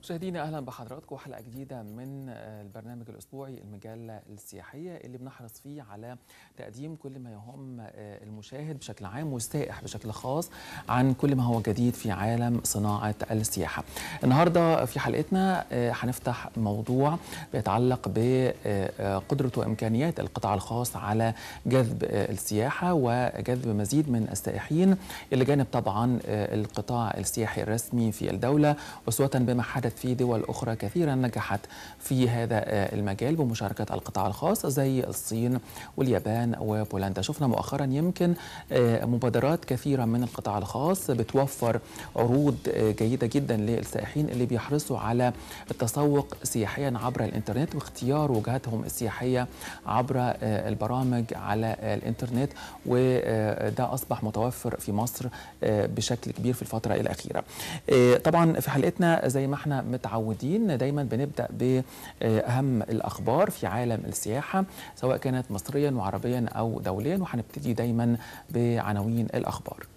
مشاهدينا اهلا بحضراتكم وحلقه جديده من البرنامج الاسبوعي المجله السياحيه اللي بنحرص فيه على تقديم كل ما يهم المشاهد بشكل عام والسائح بشكل خاص عن كل ما هو جديد في عالم صناعه السياحه. النهارده في حلقتنا هنفتح موضوع بيتعلق بقدره وامكانيات القطاع الخاص على جذب السياحه وجذب مزيد من السائحين الى جانب طبعا القطاع السياحي الرسمي في الدوله اسوه بما حدث في دول أخرى كثيرا نجحت في هذا المجال بمشاركة القطاع الخاص زي الصين واليابان وبولندا شفنا مؤخرا يمكن مبادرات كثيرة من القطاع الخاص بتوفر عروض جيدة جدا للسائحين اللي بيحرصوا على التسوق سياحيا عبر الانترنت واختيار وجهاتهم السياحية عبر البرامج على الانترنت وده أصبح متوفر في مصر بشكل كبير في الفترة الأخيرة طبعا في حلقتنا زي ما احنا متعودين دايما بنبدا باهم الاخبار في عالم السياحه سواء كانت مصريا وعربيا او دوليا وهنبتدي دايما بعناوين الاخبار.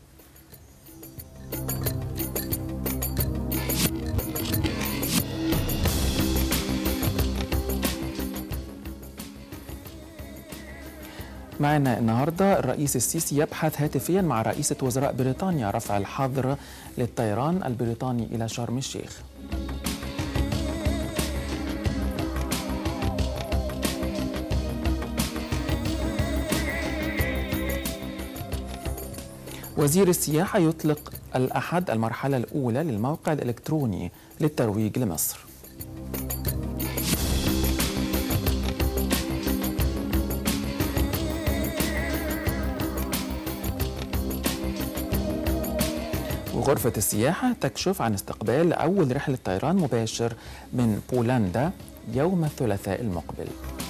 معنا النهارده الرئيس السيسي يبحث هاتفيا مع رئيسة وزراء بريطانيا رفع الحظر للطيران البريطاني إلى شرم الشيخ. وزير السياحة يطلق الأحد المرحلة الأولى للموقع الإلكتروني للترويج لمصر. وغرفة السياحة تكشف عن استقبال أول رحلة طيران مباشر من بولندا يوم الثلاثاء المقبل.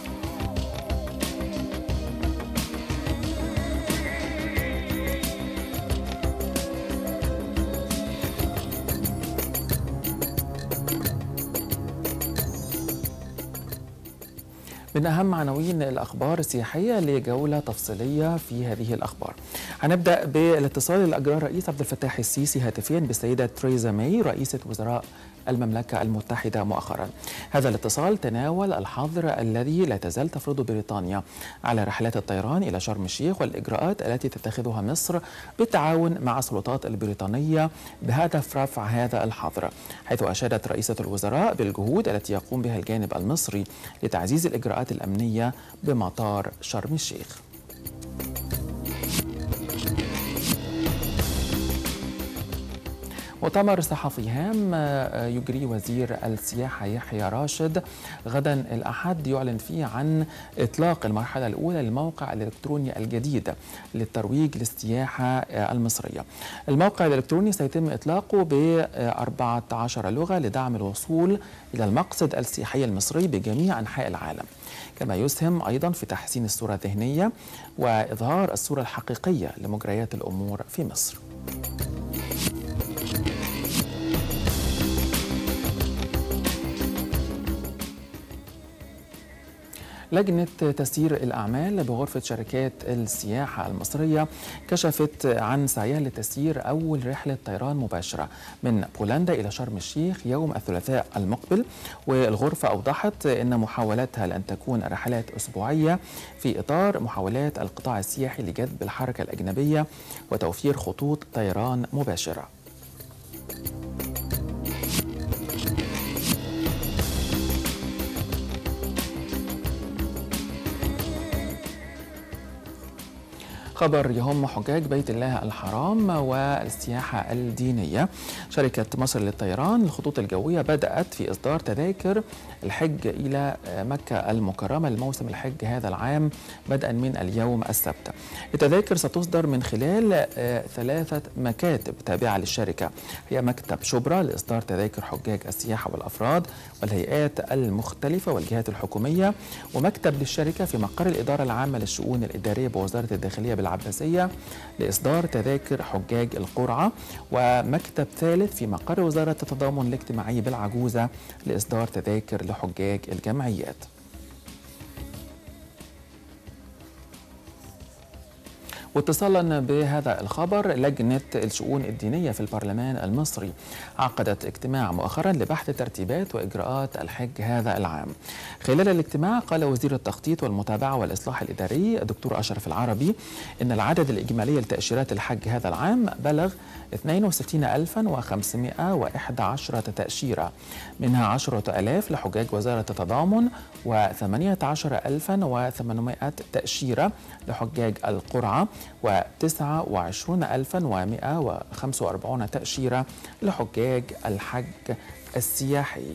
من أهم عناوين الأخبار السياحية لجولة تفصيلية في هذه الأخبار هنبدأ بالاتصال اللي أجراه الرئيس عبد الفتاح السيسي هاتفيا بالسيدة تريزا ماي رئيسة وزراء المملكة المتحدة مؤخرا هذا الاتصال تناول الحظر الذي لا تزال تفرضه بريطانيا على رحلات الطيران إلى شرم الشيخ والإجراءات التي تتخذها مصر بالتعاون مع السلطات البريطانية بهدف رفع هذا الحظر حيث أشادت رئيسة الوزراء بالجهود التي يقوم بها الجانب المصري لتعزيز الإجراءات الأمنية بمطار شرم الشيخ مؤتمر صحفي هام يجري وزير السياحة يحيى راشد غدا الأحد يعلن فيه عن إطلاق المرحلة الأولى للموقع الإلكتروني الجديد للترويج للسياحة المصرية الموقع الإلكتروني سيتم إطلاقه ب 14 لغة لدعم الوصول إلى المقصد السياحي المصري بجميع أنحاء العالم كما يسهم أيضا في تحسين الصورة الذهنية وإظهار الصورة الحقيقية لمجريات الأمور في مصر لجنة تسيير الأعمال بغرفة شركات السياحة المصرية كشفت عن سعيها لتسيير أول رحلة طيران مباشرة من بولندا إلى شرم الشيخ يوم الثلاثاء المقبل والغرفة أوضحت أن محاولتها لأن تكون رحلات أسبوعية في إطار محاولات القطاع السياحي لجذب الحركة الأجنبية وتوفير خطوط طيران مباشرة خبر يهم حجاج بيت الله الحرام والسياحة الدينية شركة مصر للطيران الخطوط الجوية بدأت في إصدار تذاكر الحج إلى مكة المكرمة لموسم الحج هذا العام بدءا من اليوم السبت التذاكر ستصدر من خلال ثلاثة مكاتب تابعة للشركة هي مكتب شبرا لإصدار تذاكر حجاج السياحة والأفراد والهيئات المختلفة والجهات الحكومية ومكتب للشركة في مقر الإدارة العامة للشؤون الإدارية بوزارة الداخلية العباسية لإصدار تذاكر حجاج القرعة ومكتب ثالث في مقر وزارة التضامن الاجتماعي بالعجوزة لإصدار تذاكر لحجاج الجمعيات واتصالا بهذا الخبر لجنة الشؤون الدينية في البرلمان المصري عقدت اجتماع مؤخرا لبحث ترتيبات وإجراءات الحج هذا العام خلال الاجتماع قال وزير التخطيط والمتابعة والإصلاح الإداري الدكتور أشرف العربي إن العدد الإجمالي لتأشيرات الحج هذا العام بلغ 62511 تأشيرة منها 10000 لحجاج وزارة التضامن و 18800 تأشيرة لحجاج القرعة و 29145 تأشيرة لحجاج الحج السياحي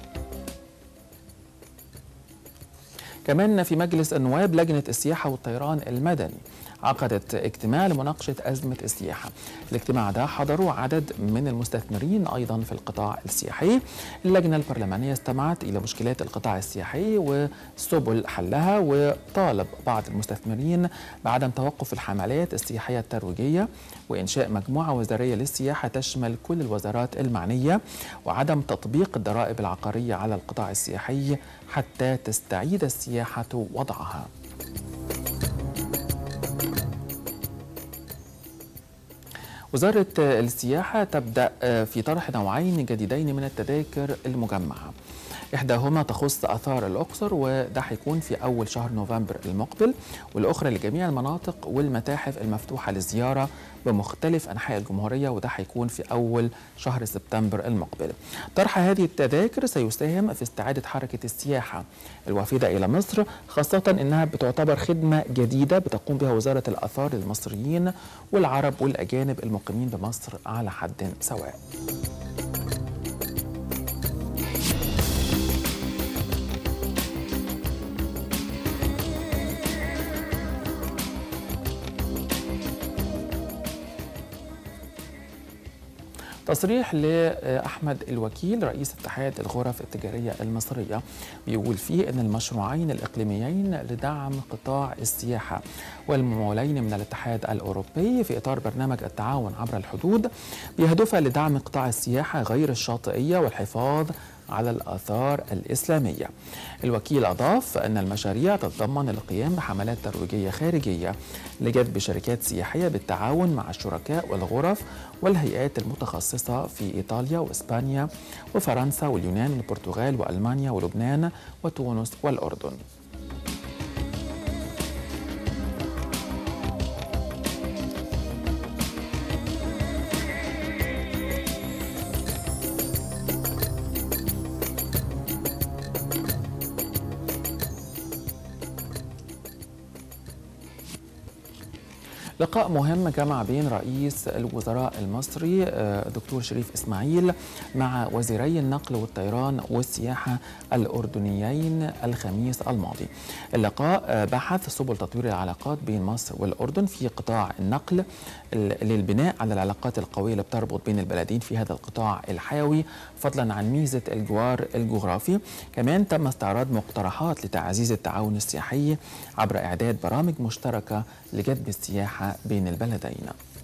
كمان في مجلس النواب لجنة السياحة والطيران المدني عقدت اجتماع لمناقشة أزمة السياحة الاجتماع ده حضروا عدد من المستثمرين أيضا في القطاع السياحي اللجنة البرلمانية استمعت إلى مشكلات القطاع السياحي وسبل حلها وطالب بعض المستثمرين بعدم توقف الحملات السياحية الترويجية وإنشاء مجموعة وزارية للسياحة تشمل كل الوزارات المعنية وعدم تطبيق الضرائب العقارية على القطاع السياحي حتى تستعيد السياحة وضعها وزارة السياحة تبدأ في طرح نوعين جديدين من التذاكر المجمعة إحداهما تخص آثار الأقصر وده هيكون في أول شهر نوفمبر المقبل والأخرى لجميع المناطق والمتاحف المفتوحة للزيارة بمختلف أنحاء الجمهورية وده هيكون في أول شهر سبتمبر المقبل طرح هذه التذاكر سيساهم في استعادة حركة السياحة الوافدة إلى مصر خاصة أنها بتعتبر خدمة جديدة بتقوم بها وزارة الآثار للمصريين والعرب والأجانب المقيمين بمصر على حد سواء تصريح لأحمد الوكيل رئيس اتحاد الغرف التجارية المصرية بيقول فيه أن المشروعين الإقليميين لدعم قطاع السياحة والممولين من الاتحاد الأوروبي في إطار برنامج التعاون عبر الحدود بيهدفا لدعم قطاع السياحة غير الشاطئية والحفاظ على الآثار الإسلامية الوكيل أضاف أن المشاريع تتضمن القيام بحملات ترويجية خارجية لجذب شركات سياحية بالتعاون مع الشركاء والغرف والهيئات المتخصصة في إيطاليا وإسبانيا وفرنسا واليونان والبرتغال وألمانيا ولبنان وتونس والأردن لقاء مهم جمع بين رئيس الوزراء المصري دكتور شريف اسماعيل مع وزيري النقل والطيران والسياحه الاردنيين الخميس الماضي. اللقاء بحث سبل تطوير العلاقات بين مصر والاردن في قطاع النقل للبناء على العلاقات القويه اللي بتربط بين البلدين في هذا القطاع الحيوي فضلا عن ميزه الجوار الجغرافي. كمان تم استعراض مقترحات لتعزيز التعاون السياحي عبر اعداد برامج مشتركه لجذب السياحه بين البلدين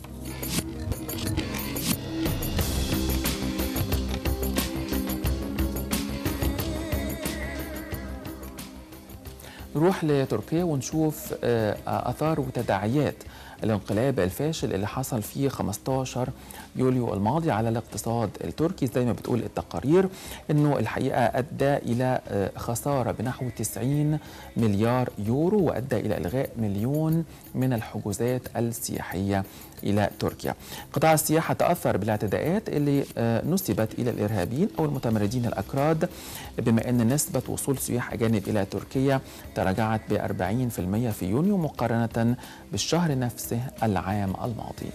نروح لتركيا ونشوف اثار وتداعيات الانقلاب الفاشل اللي حصل في 15 يوليو الماضي على الاقتصاد التركي زي ما بتقول التقارير انه الحقيقه ادى الى خساره بنحو 90 مليار يورو وادى الى الغاء مليون من الحجوزات السياحيه الى تركيا. قطاع السياحه تاثر بالاعتداءات اللي نسبت الى الارهابيين او المتمردين الاكراد بما ان نسبه وصول سياح اجانب الى تركيا تراجعت ب 40% في يونيو مقارنه بالشهر نفسه العام الماضي.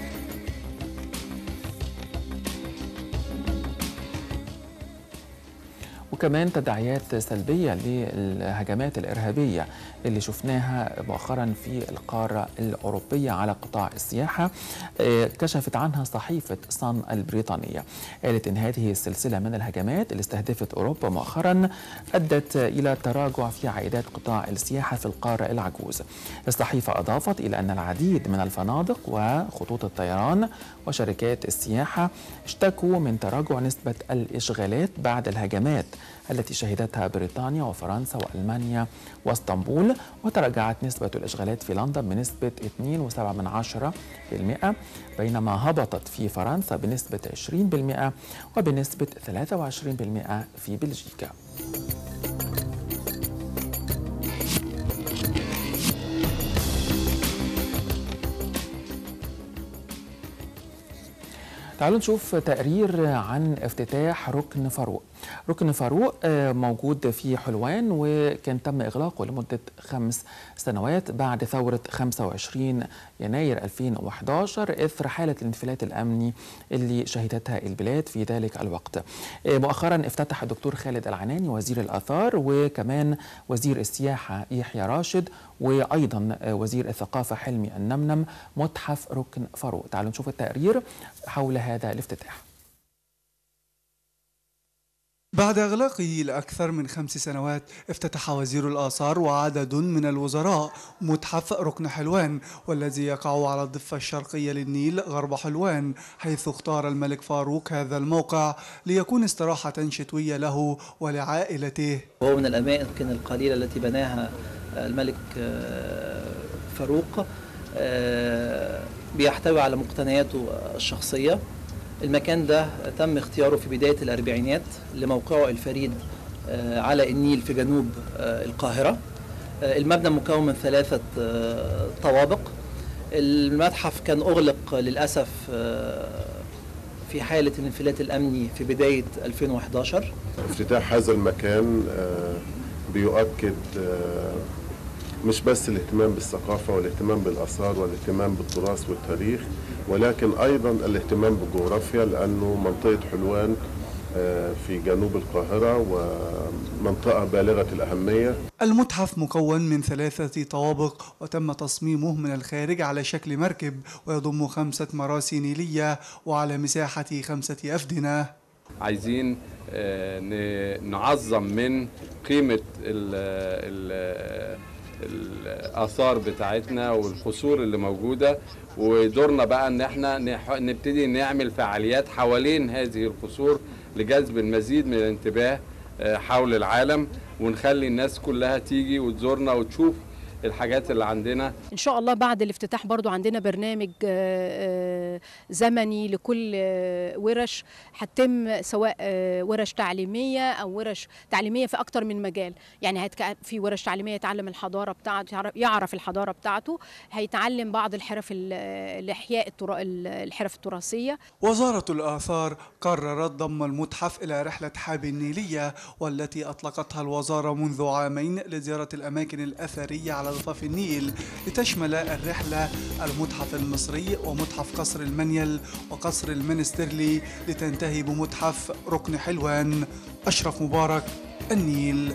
وكمان تداعيات سلبيه للهجمات الارهابيه اللي شفناها مؤخرا في القاره الاوروبيه على قطاع السياحه كشفت عنها صحيفه صن البريطانيه قالت ان هذه السلسله من الهجمات اللي استهدفت اوروبا مؤخرا ادت الى تراجع في عائدات قطاع السياحه في القاره العجوز الصحيفه اضافت الى ان العديد من الفنادق وخطوط الطيران وشركات السياحه اشتكوا من تراجع نسبه الاشغالات بعد الهجمات التي شهدتها بريطانيا وفرنسا وألمانيا واسطنبول وتراجعت نسبة الإشغالات في لندن بنسبة 2.7% بينما هبطت في فرنسا بنسبة 20% وبنسبة 23% في بلجيكا تعالوا نشوف تقرير عن افتتاح ركن فاروق ركن فاروق موجود في حلوان وكان تم إغلاقه لمدة خمس سنوات بعد ثورة 25 يناير 2011 إثر حالة الانفلات الأمني اللي شهدتها البلاد في ذلك الوقت مؤخرا افتتح الدكتور خالد العناني وزير الآثار وكمان وزير السياحة يحيى راشد وأيضا وزير الثقافة حلمي النمنم متحف ركن فاروق تعالوا نشوف التقرير حول هذا الافتتاح بعد إغلاقه لأكثر من خمس سنوات افتتح وزير الآثار وعدد من الوزراء متحف ركن حلوان والذي يقع على الضفة الشرقية للنيل غرب حلوان حيث اختار الملك فاروق هذا الموقع ليكون استراحة شتوية له ولعائلته وهو من الأماكن القليلة التي بناها الملك فاروق بيحتوي على مقتنياته الشخصية المكان ده تم اختياره في بداية الأربعينات لموقعه الفريد على النيل في جنوب القاهرة المبنى مكون من ثلاثة طوابق المتحف كان أغلق للأسف في حالة الانفلات الأمني في بداية 2011 افتتاح هذا المكان بيؤكد مش بس الاهتمام بالثقافة والاهتمام بالآثار والاهتمام بالتراث والتاريخ ولكن أيضا الاهتمام بالجغرافيا لأنه منطقة حلوان في جنوب القاهرة ومنطقة بالغة الأهمية المتحف مكون من ثلاثة طوابق وتم تصميمه من الخارج على شكل مركب ويضم خمسة مراسي نيلية وعلى مساحة خمسة أفدنة عايزين نعظم من قيمة ال ال الاثار بتاعتنا والقصور اللي موجوده ودورنا بقى ان احنا نبتدي نعمل فعاليات حوالين هذه القصور لجذب المزيد من الانتباه حول العالم ونخلي الناس كلها تيجي وتزورنا وتشوف الحاجات اللي عندنا ان شاء الله بعد الافتتاح برضو عندنا برنامج زمني لكل ورش هتتم سواء ورش تعليميه او ورش تعليميه في اكتر من مجال يعني في ورش تعليميه يتعلم الحضاره بتاعته يعرف الحضاره بتاعته هيتعلم بعض الحرف الاحياء الحرف التراثيه وزاره الاثار قررت ضم المتحف الى رحله حاب النيليه والتي اطلقتها الوزاره منذ عامين لزياره الاماكن الاثريه على ضفاف النيل لتشمل الرحلة المتحف المصري ومتحف قصر المنيل وقصر المنسترلي لتنتهي بمتحف ركن حلوان أشرف مبارك النيل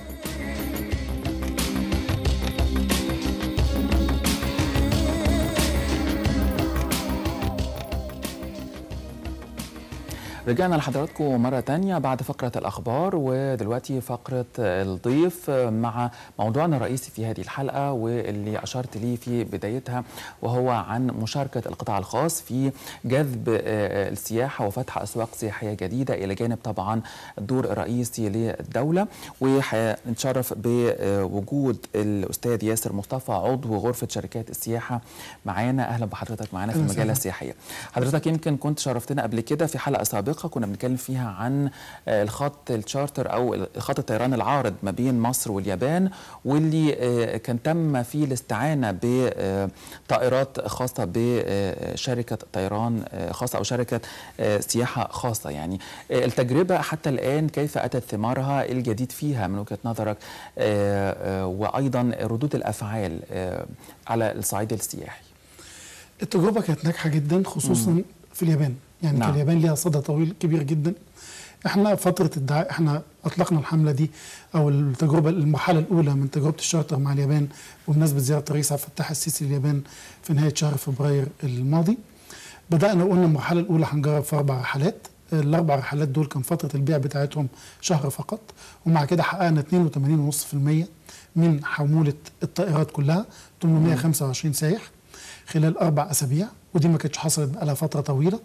رجعنا لحضراتكم مرة تانية بعد فقرة الأخبار ودلوقتي فقرة الضيف مع موضوعنا الرئيسي في هذه الحلقة واللي أشرت ليه في بدايتها وهو عن مشاركة القطاع الخاص في جذب السياحة وفتح أسواق سياحية جديدة إلى جانب طبعا الدور الرئيسي للدولة وهنتشرف بوجود الأستاذ ياسر مصطفى عضو غرفة شركات السياحة معانا أهلا بحضرتك معانا في المجالة السياحية حضرتك يمكن كنت شرفتنا قبل كده في حلقة سابقة سابقه كنا بنتكلم فيها عن الخط التشارتر او خط الطيران العارض ما بين مصر واليابان واللي كان تم فيه الاستعانه بطائرات خاصه بشركه طيران خاصه او شركه سياحه خاصه يعني التجربه حتى الان كيف اتت ثمارها الجديد فيها من وجهه نظرك وايضا ردود الافعال على الصعيد السياحي التجربه كانت ناجحه جدا خصوصا مم. في اليابان يعني نعم. اليابان ليها صدى طويل كبير جدا احنا فتره الدعاء احنا اطلقنا الحمله دي او التجربه المرحله الاولى من تجربه الشارتر مع اليابان بمناسبه زياره الرئيس عبد الفتاح السيسي لليابان في نهايه شهر فبراير الماضي بدانا قلنا المرحله الاولى هنجرب في اربع رحلات الاربع رحلات دول كان فتره البيع بتاعتهم شهر فقط ومع كده حققنا 82.5% من حموله الطائرات كلها 825 سايح خلال اربع اسابيع ودي ما كانتش حصلت بقالها فتره طويله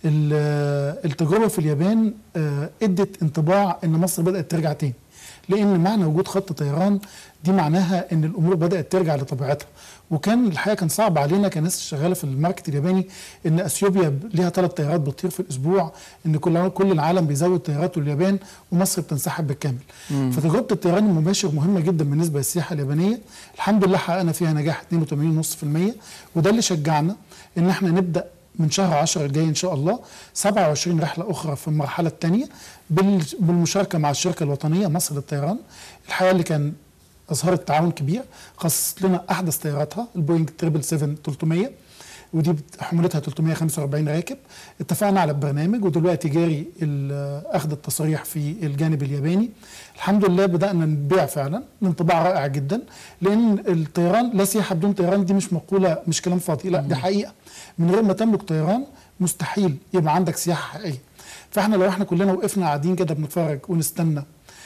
ال- التجربه في اليابان آه، ادت انطباع ان مصر بدات ترجع تاني لان معنى وجود خط طيران دي معناها ان الامور بدات ترجع لطبيعتها وكان الحقيقه كان صعب علينا كناس شغاله في الماركت الياباني ان اثيوبيا ب- ليها ثلاث طيارات بتطير في الاسبوع ان كل كل العالم بيزود طياراته اليابان ومصر بتنسحب بالكامل فتجربه الطيران المباشر مهمه جدا بالنسبه للسياحه اليابانيه الحمد لله حققنا فيها نجاح 82.5% وده اللي شجعنا ان احنا نبدا من شهر 10 الجاي ان شاء الله 27 رحله اخرى في المرحله الثانيه بالمشاركه مع الشركه الوطنيه مصر للطيران الحقيقه اللي كان اظهرت تعاون كبير خصصت لنا احدث طياراتها البوينج 777 300 ودي بت- حمولتها 345 راكب اتفقنا على البرنامج ودلوقتي جاري ال- اخذ التصاريح في الجانب الياباني الحمد لله بدانا نبيع فعلا الانطباع رائع جدا لان الطيران لا سياحه بدون طيران دي مش مقوله مش كلام فاضي لا دي حقيقه من غير ما تملك طيران مستحيل يبقى عندك سياحه حقيقيه فاحنا لو احنا كلنا وقفنا قاعدين كده بنتفرج ونستنى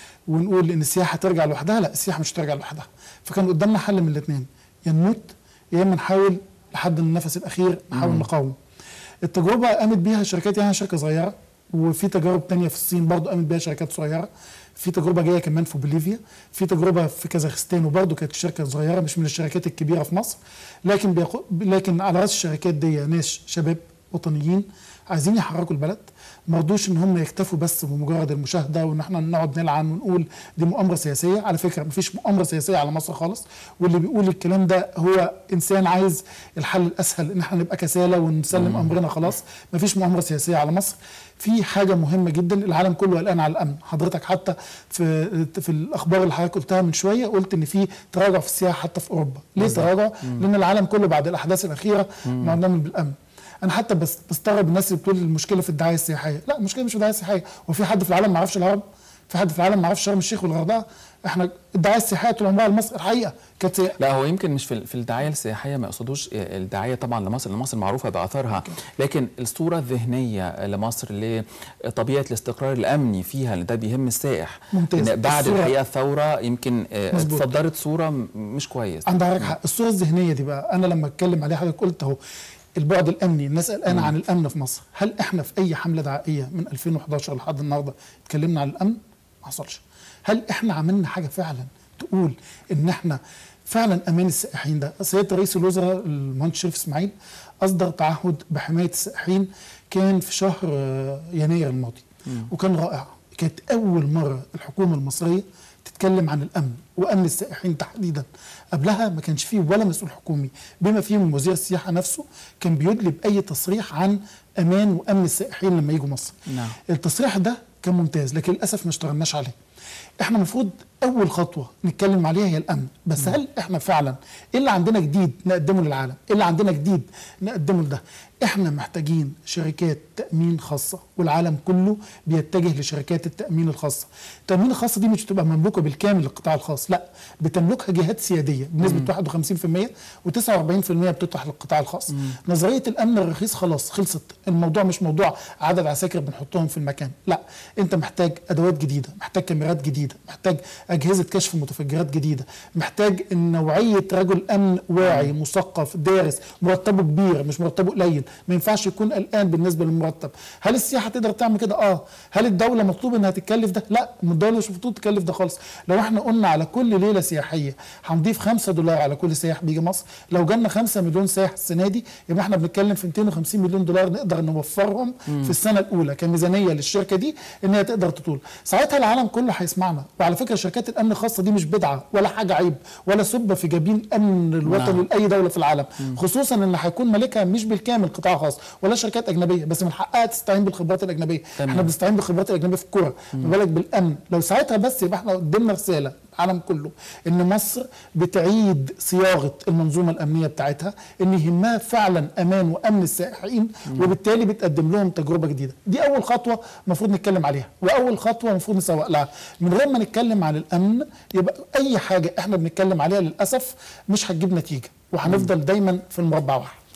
ونقول ان السياحه ترجع لوحدها لا السياحه مش هترجع لوحدها فكان قدامنا حل من الاثنين يا نموت يا اما نحاول لحد النفس الاخير نحاول نقاوم التجربه قامت بيها شركات يعني شركه صغيره وفي تجارب تانية في الصين برضو قامت بيها شركات صغيره في تجربه جايه كمان في بوليفيا في تجربه في كازاخستان وبرضو كانت شركه صغيره مش من الشركات الكبيره في مصر لكن بيقو... لكن على راس الشركات دي ناس شباب وطنيين عايزين يحركوا البلد ما رضوش ان هم يكتفوا بس بمجرد المشاهده وان احنا نقعد نلعن ونقول دي مؤامره سياسيه على فكره مفيش مؤامره سياسيه على مصر خالص واللي بيقول الكلام ده هو انسان عايز الحل الاسهل ان احنا نبقى كسالى ونسلم امرنا خلاص مفيش مؤامره سياسيه على مصر في حاجه مهمه جدا العالم كله قلقان على الامن حضرتك حتى في في الاخبار اللي حضرتك قلتها من شويه قلت ان في تراجع في السياحه حتى في اوروبا ليه تراجع لان العالم كله بعد الاحداث الاخيره معتمد بالامن انا حتى بس بستغرب الناس اللي بتقول المشكله في الدعايه السياحيه لا المشكله مش في الدعايه السياحيه هو في حد في العالم ما يعرفش الهرم في حد في العالم ما يعرفش شرم الشيخ والغردقه احنا الدعايه السياحيه طول عمرها لمصر الحقيقه كانت سياحة. لا هو يمكن مش في ال- في الدعايه السياحيه ما يقصدوش الدعايه طبعا لمصر لان مصر معروفه باثارها لكن الصوره الذهنيه لمصر لطبيعه الاستقرار الامني فيها اللي ده بيهم السائح ممتاز. إن بعد الصورة- الحقيقه الثوره يمكن آه، مظبوط. اتصدرت صوره م- مش كويس عندك حضرتك حق الصوره الذهنيه دي بقى انا لما اتكلم عليها حضرتك قلت اهو البعد الامني الناس قلقانه عن الامن في مصر هل احنا في اي حمله دعائيه من 2011 لحد النهارده اتكلمنا عن الامن ما حصلش هل احنا عملنا حاجه فعلا تقول ان احنا فعلا امان السائحين ده سياده رئيس الوزراء المهندس شريف اسماعيل اصدر تعهد بحمايه السائحين كان في شهر آه، يناير الماضي وكان رائع كانت اول مره الحكومه المصريه تتكلم عن الامن وامن السائحين تحديدا قبلها ما كانش فيه ولا مسؤول حكومي بما فيهم وزير السياحه نفسه كان بيدلي باي تصريح عن امان وامن السائحين لما يجوا مصر نعم. التصريح ده كان ممتاز لكن للاسف ما اشتغلناش عليه احنا المفروض اول خطوه نتكلم عليها هي الامن بس هل احنا فعلا ايه اللي عندنا جديد نقدمه للعالم ايه اللي عندنا جديد نقدمه لده احنا محتاجين شركات تامين خاصه والعالم كله بيتجه لشركات التامين الخاصه التامين الخاصه دي مش بتبقى مملوكه بالكامل للقطاع الخاص لا بتملكها جهات سياديه بنسبه 51% و49% بتطرح للقطاع الخاص نظريه الامن الرخيص خلاص خلصت الموضوع مش موضوع عدد عساكر بنحطهم في المكان لا انت محتاج ادوات جديده محتاج كاميرات جديده محتاج اجهزه كشف متفجرات جديده محتاج إن نوعيه رجل امن واعي مثقف دارس مرتبه كبير مش مرتبه قليل ما ينفعش يكون قلقان بالنسبه للمرتب هل السياحه تقدر تعمل كده اه هل الدوله مطلوب انها تتكلف ده لا الدوله مش المفروض تكلف ده خالص لو احنا قلنا على كل ليله سياحيه هنضيف 5 دولار على كل سائح بيجي مصر لو جالنا 5 مليون سائح السنه دي يبقى احنا بنتكلم في 250 مليون دولار نقدر نوفرهم في السنه الاولى كميزانيه للشركه دي ان هي تقدر تطول ساعتها العالم كله هيسمعنا وعلى فكره شركات الامن الخاصه دي مش بدعه ولا حاجه عيب ولا سبه في جبين امن الوطني نعم. لاي دوله في العالم خصوصا ان هيكون مالكها مش بالكامل قطاع خاص ولا شركات اجنبيه بس من حقها تستعين بالخبرات الاجنبيه تمام. احنا بنستعين بالخبرات الاجنبيه في الكوره ما بالك بالامن لو ساعتها بس يبقى احنا قدامنا رساله العالم كله ان مصر بتعيد صياغه المنظومه الامنيه بتاعتها ان يهمها فعلا امان وامن السائحين وبالتالي بتقدم لهم تجربه جديده دي اول خطوه المفروض نتكلم عليها واول خطوه المفروض نسوق لها من غير ما نتكلم عن الامن يبقى اي حاجه احنا بنتكلم عليها للاسف مش هتجيب نتيجه وهنفضل دايما في المربع واحد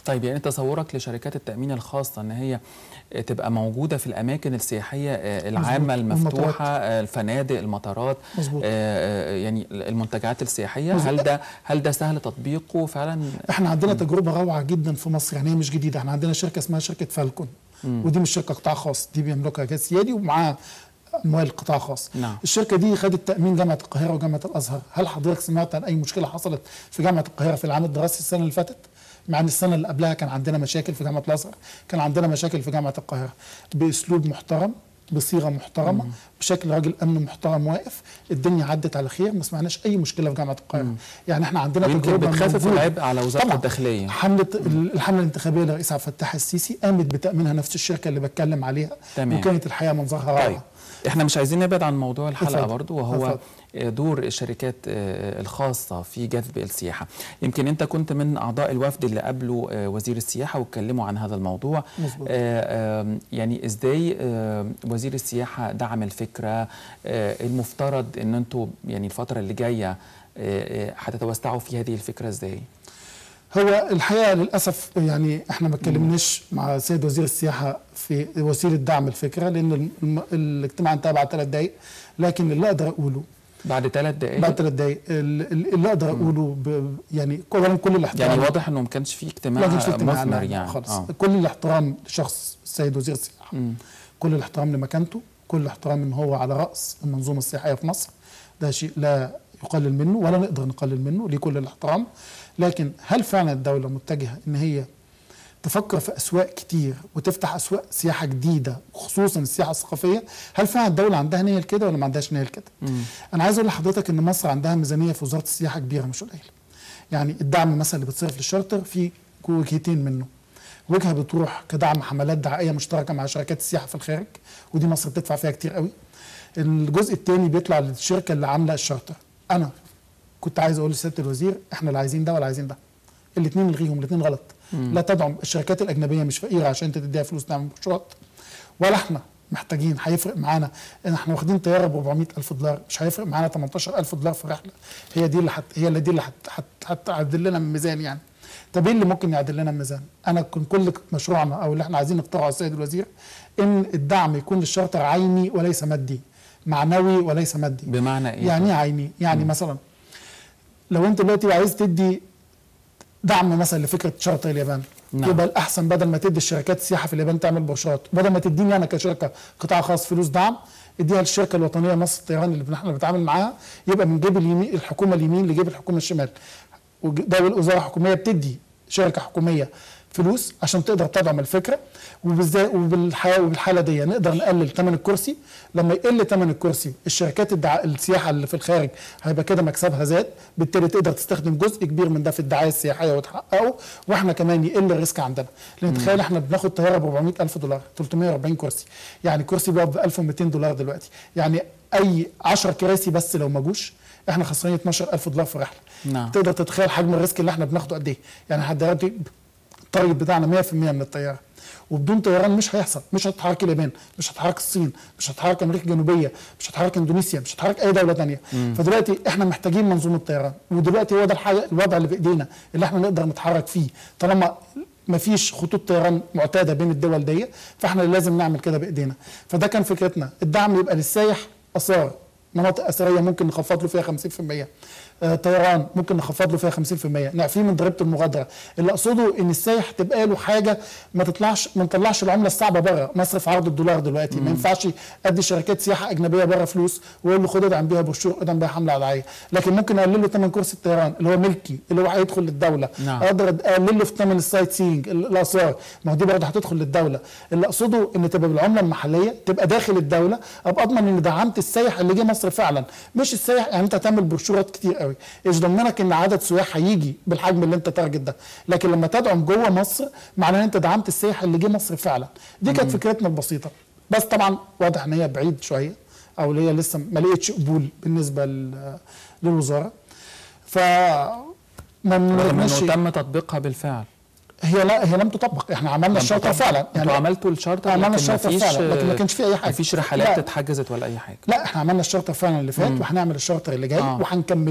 طيب يعني تصورك لشركات التامين الخاصه ان هي تبقى موجوده في الاماكن السياحيه آه، العامه مظبوط. المفتوحه آه، الفنادق المطارات مظبوط. آه، آه، يعني المنتجعات السياحيه مظبوط. هل ده هل ده سهل تطبيقه فعلا احنا عندنا تجربه روعه جدا في مصر يعني هي مش جديده احنا عندنا شركه اسمها شركه فالكون ودي مش شركه قطاع خاص دي بيملكها جهاز سيادي ومعاها اموال قطاع خاص نعم. الشركه دي خدت تامين جامعه القاهره وجامعه الازهر هل حضرتك سمعت عن اي مشكله حصلت في جامعه القاهره في العام الدراسي السنه اللي فاتت مع ان السنه اللي قبلها كان عندنا مشاكل في جامعه الازهر كان عندنا مشاكل في جامعه القاهره باسلوب محترم بصيغه محترمه بشكل راجل امن محترم واقف الدنيا عدت على خير ما سمعناش اي مشكله في جامعه القاهره يعني احنا عندنا ويمكن تجربه بتخفف موجودة. العبء على وزاره طبعاً. الداخليه حمله الحمله الانتخابيه للرئيس عبد الفتاح السيسي قامت بتامينها نفس الشركه اللي بتكلم عليها تمام. وكانت الحقيقه منظرها رائع طيب احنا مش عايزين نبعد عن موضوع الحلقه اتفضل. برضو وهو اتفضل. دور الشركات آه، الخاصه في جذب السياحه يمكن انت كنت من اعضاء الوفد اللي قابلوا آه، وزير السياحه واتكلموا عن هذا الموضوع مظبوط. آه، آم، يعني ازاي آه، وزير السياحه دعم الفكره آه، المفترض ان انتوا يعني الفتره اللي جايه آه، آه، هتتوسعوا في هذه الفكره ازاي هو الحقيقه للاسف يعني احنا ما اتكلمناش مع السيد وزير السياحه في وسيله دعم الفكره لان الم- الاجتماع انتهى بعد ثلاث دقائق لكن اللي اقدر اقوله بعد ثلاث دقائق بعد ثلاث دقائق ال- اللي اقدر اقوله ب- يعني اولا كل الاحترام يعني واضح انه ما كانش في اجتماع لا كانش في اجتماع مثمر لا، يعني خالص آه. كل الاحترام لشخص السيد وزير السياحه كل الاحترام لمكانته كل الاحترام ان هو على راس المنظومه السياحيه في مصر ده شيء لا يقلل منه ولا نقدر نقلل منه ليه كل الاحترام لكن هل فعلا الدوله متجهه ان هي تفكر في اسواق كتير وتفتح اسواق سياحه جديده خصوصا السياحه الثقافيه هل فعلا الدوله عندها نيه لكده ولا ما عندهاش نيه لكده انا عايز اقول لحضرتك ان مصر عندها ميزانيه في وزاره السياحه كبيره مش قليله يعني الدعم مثلا اللي بتصرف للشارتر في وجهتين منه وجهه بتروح كدعم حملات دعائيه مشتركه مع شركات السياحه في الخارج ودي مصر بتدفع فيها كتير قوي الجزء الثاني بيطلع للشركه اللي عامله الشارتر انا كنت عايز اقول لسياده الوزير احنا لا عايزين ده ولا عايزين ده الاثنين نلغيهم الاثنين غلط لا تدعم الشركات الاجنبيه مش فقيره عشان انت تديها فلوس تعمل مشروعات ولا احنا محتاجين هيفرق معانا ان احنا واخدين طياره ب 400 الف دولار مش هيفرق معانا 18 الف دولار في رحله هي دي اللي حت هي اللي دي اللي هت- هت- هتعدل لنا من الميزان يعني طب ايه اللي ممكن يعدل لنا الميزان انا كن كل مشروعنا او اللي احنا عايزين نقترحه على السيد الوزير ان الدعم يكون للشرطه عيني وليس مادي معنوي وليس مادي بمعنى ايه يعني ايه عيني يعني مثلا لو انت دلوقتي عايز تدي دعم مثلا لفكره شرطه اليابان نعم. يبقى الاحسن بدل ما تدي الشركات السياحه في اليابان تعمل بروشات بدل ما تديني انا كشركه قطاع خاص فلوس دعم اديها للشركه الوطنيه مصر الطيران اللي احنا بنتعامل معاها يبقى من جيب اليمين الحكومه اليمين لجيب الحكومه الشمال ودوله وزاره حكوميه بتدي شركه حكوميه فلوس عشان تقدر تدعم الفكره وبالذات وبالحاله وبالحاله دي نقدر نقلل ثمن الكرسي لما يقل ثمن الكرسي الشركات الدع... السياحه اللي في الخارج هيبقى كده مكسبها زاد بالتالي تقدر تستخدم جزء كبير من ده في الدعايه السياحيه وتحققه واحنا كمان يقل الريسك عندنا لان تخيل احنا بناخد طياره ب 400 الف دولار 340 كرسي يعني كرسي بيقعد ب 1200 دولار دلوقتي يعني اي 10 كراسي بس لو ما جوش احنا خسرانين 12000 دولار في رحله نعم. تقدر تتخيل حجم الريسك اللي احنا بناخده قد ايه يعني لحد دلوقتي التارجت بتاعنا 100% من الطياره وبدون طيران مش هيحصل مش هتتحرك اليابان مش هتتحرك الصين مش هتتحرك امريكا الجنوبيه مش هتتحرك اندونيسيا مش هتتحرك اي دوله تانية فدلوقتي احنا محتاجين منظومه طيران ودلوقتي هو ده الحاجه الوضع اللي في ايدينا اللي احنا نقدر نتحرك فيه طالما مفيش خطوط طيران معتاده بين الدول دي فاحنا اللي لازم نعمل كده بايدينا فده كان فكرتنا الدعم يبقى للسايح اثار مناطق اثريه ممكن نخفض له فيها 50% آه، طيران ممكن نخفض له فيها 50% نعفيه من ضريبه المغادره اللي اقصده ان السايح تبقى له حاجه ما تطلعش ما نطلعش العمله الصعبه بره مصرف عرض الدولار دلوقتي ما ينفعش ادي شركات سياحه اجنبيه بره فلوس واقول له خد ادعم بيها بروشور ادعم بيها حمله دعائيه لكن ممكن اقلل له ثمن كرسي الطيران اللي هو ملكي اللي هو هيدخل للدوله نعم. اقدر اقلل له في ثمن السايت سينج ال- الاثار ما هو دي برضه هتدخل للدوله اللي اقصده ان تبقى بالعمله المحليه تبقى داخل الدوله ابقى اضمن ان دعمت السايح اللي جه مصر فعلا مش السايح يعني انت هتعمل بروشورات كتير قوي ايش ضمنك ان عدد سياح هيجي بالحجم اللي انت تارجت ده لكن لما تدعم جوه مصر معناه ان انت دعمت السايح اللي جه مصر فعلا دي كانت فكرتنا البسيطه بس طبعا واضح ان هي بعيد شويه او اللي هي لسه ما لقيتش قبول بالنسبه لل- للوزاره ف ما رغم نقدرش- انه تم تطبيقها بالفعل هي لا هي لم تطبق احنا عملنا الشرطه فعلا انتوا عملتوا الشارتر عملنا لكن الشرطه مفيش فعلا لكن ما كانش في اي حاجه مفيش رحلات لا. اتحجزت ولا اي حاجه لا احنا عملنا الشرطه فعلا اللي فات وهنعمل الشرطه اللي جاي آه. وهنكمله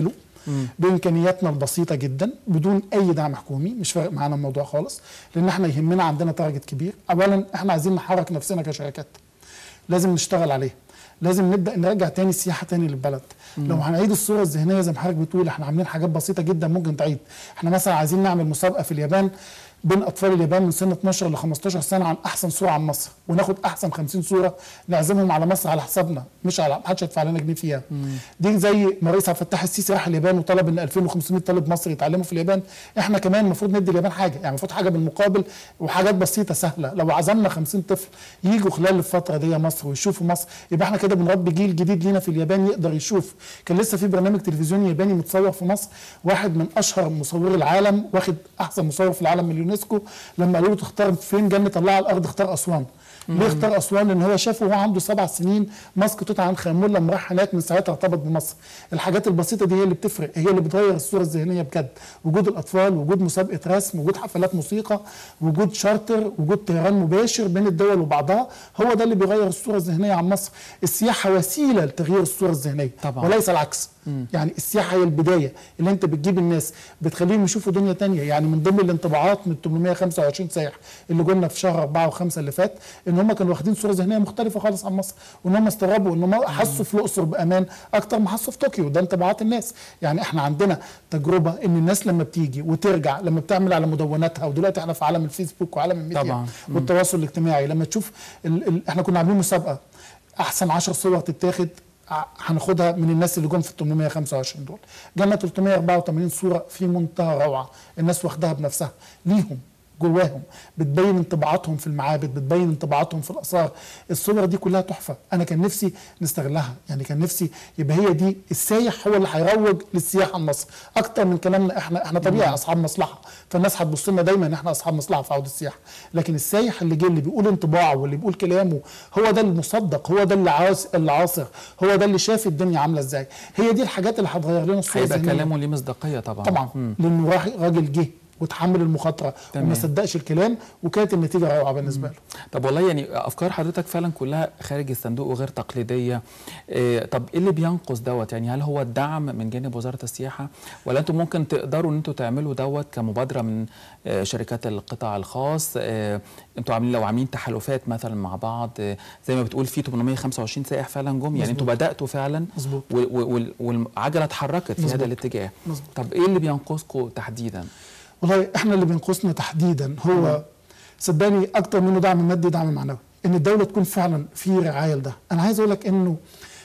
بامكانياتنا البسيطه جدا بدون اي دعم حكومي مش فارق معانا الموضوع خالص لان احنا يهمنا عندنا تارجت كبير اولا احنا عايزين نحرك نفسنا كشركات لازم نشتغل عليه لازم نبدا نرجع تاني السياحه تاني للبلد لو هنعيد الصوره الذهنيه زي ما حضرتك بتقول احنا عاملين حاجات بسيطه جدا ممكن تعيد احنا مثلا عايزين نعمل مسابقه في اليابان بين اطفال اليابان من سن 12 ل 15 سنه عن احسن صوره عن مصر وناخد احسن 50 صوره نعزمهم على مصر على حسابنا مش على محدش هيدفع لنا جنيه فيها دي زي ما رئيس عبد الفتاح السيسي راح اليابان وطلب ان 2500 طالب مصري يتعلموا في اليابان احنا كمان المفروض ندي اليابان حاجه يعني المفروض حاجه بالمقابل وحاجات بسيطه سهله لو عزمنا 50 طفل يجوا خلال الفتره دي مصر ويشوفوا مصر يبقى احنا كده بنربي جيل جديد لينا في اليابان يقدر يشوف كان لسه في برنامج تلفزيوني ياباني متصور في مصر واحد من اشهر مصوري العالم واخد احسن مصور في العالم من اليونسكو لما قالوا له تختار فين جنه الله على الارض اختار اسوان ليه اختار اسوان لان هو شافه وهو عنده سبع سنين ماسك توت عنخ امون لما راح هناك من ساعتها ارتبط بمصر الحاجات البسيطه دي هي اللي بتفرق هي اللي بتغير الصوره الذهنيه بجد وجود الاطفال وجود مسابقه رسم وجود حفلات موسيقى وجود شارتر وجود طيران مباشر بين الدول وبعضها هو ده اللي بيغير الصوره الذهنيه عن مصر السياحه وسيله لتغيير الصوره الذهنيه طبعاً. وليس العكس يعني السياحه هي البدايه اللي انت بتجيب الناس بتخليهم يشوفوا دنيا تانية يعني من ضمن الانطباعات من 825 سائح اللي قلنا في شهر 4 و5 اللي فات ان هم كانوا واخدين صوره ذهنيه مختلفه خالص عن مصر وان هم استغربوا ان هم حسوا في الاقصر بامان اكتر ما حسوا في طوكيو ده انطباعات الناس يعني احنا عندنا تجربه ان الناس لما بتيجي وترجع لما بتعمل على مدوناتها ودلوقتي احنا في عالم الفيسبوك وعالم الميديا طبعاً. والتواصل الاجتماعي لما تشوف ال ال احنا كنا عاملين مسابقه احسن 10 صور تتاخد ع- هناخدها من الناس اللي جم في ال 825 دول جالنا 384 صوره في منتهى روعه الناس واخداها بنفسها ليهم جواهم بتبين انطباعاتهم في المعابد بتبين انطباعاتهم في الاثار الصور دي كلها تحفه انا كان نفسي نستغلها يعني كان نفسي يبقى هي دي السايح هو اللي هيروج للسياحه لمصر اكتر من كلامنا احنا احنا طبيعي اصحاب مصلحه فالناس هتبص لنا دايما ان احنا اصحاب مصلحه في عوده السياحه لكن السايح اللي جه اللي بيقول انطباعه واللي بيقول كلامه هو ده المصدق هو ده اللي عاص اللي عاصر هو ده اللي شاف الدنيا عامله ازاي هي دي الحاجات اللي هتغير لنا الصوره هيبقى الذهنية. كلامه ليه مصداقيه طبعا طبعا مم. لانه راح- راجل جه وتحمل المخاطره تمام. وما صدقش الكلام وكانت النتيجه روعه بالنسبه له طب والله يعني افكار حضرتك فعلا كلها خارج الصندوق وغير تقليديه إيه طب ايه اللي بينقص دوت يعني هل هو الدعم من جانب وزاره السياحه ولا انتم ممكن تقدروا ان انتم تعملوا دوت كمبادره من آه، شركات القطاع الخاص آه، انتوا عاملين لو عاملين تحالفات مثلا مع بعض آه، زي ما بتقول في 825 سائح فعلا جم يعني انتوا بداتوا فعلا مظبوط. و- و- وال- والعجله اتحركت في مظبوط. هذا الاتجاه مظبوط. طب ايه اللي بينقصكم تحديدا والله احنا اللي بينقصنا تحديدا هو صدقني اكتر منه دعم مادي دعم معنوي ان الدوله تكون فعلا في رعايه لده انا عايز اقول لك انه